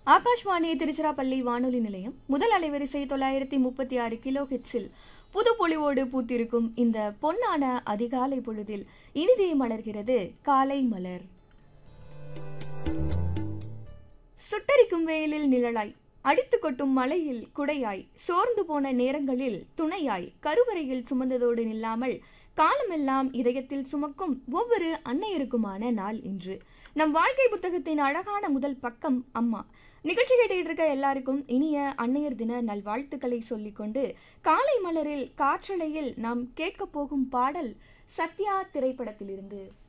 ஆகாஷ்வாணி திருச்சிராப்பள்ளி வானொலி நிலையம் முதல் அலைவரிசை தொள்ளாயிரத்தி முப்பத்தி ஆறு கிலோ ஹெட்ஸில் புது பொலிவோடு பூத்திருக்கும் இந்த பொன்னான அதிகாலை பொழுதில் இனிதே மலர்கிறது காலை மலர் சுட்டரிக்கும் வெயிலில் நிழலாய் அடித்து கொட்டும் மழையில் குடையாய் சோர்ந்து போன நேரங்களில் துணையாய் கருவறையில் சுமந்ததோடு நில்லாமல் காலமெல்லாம் இதயத்தில் சுமக்கும் ஒவ்வொரு அன்னையருக்குமான நாள் இன்று நம் வாழ்க்கை புத்தகத்தின் அழகான முதல் பக்கம் அம்மா நிகழ்ச்சி கேட்டுக்கிட்டு இருக்க எல்லாருக்கும் இனிய அன்னையர் தின நல்வாழ்த்துக்களை சொல்லிக்கொண்டு காலை மலரில் காற்றலையில் நாம் கேட்கப் போகும் பாடல் சத்யா திரைப்படத்திலிருந்து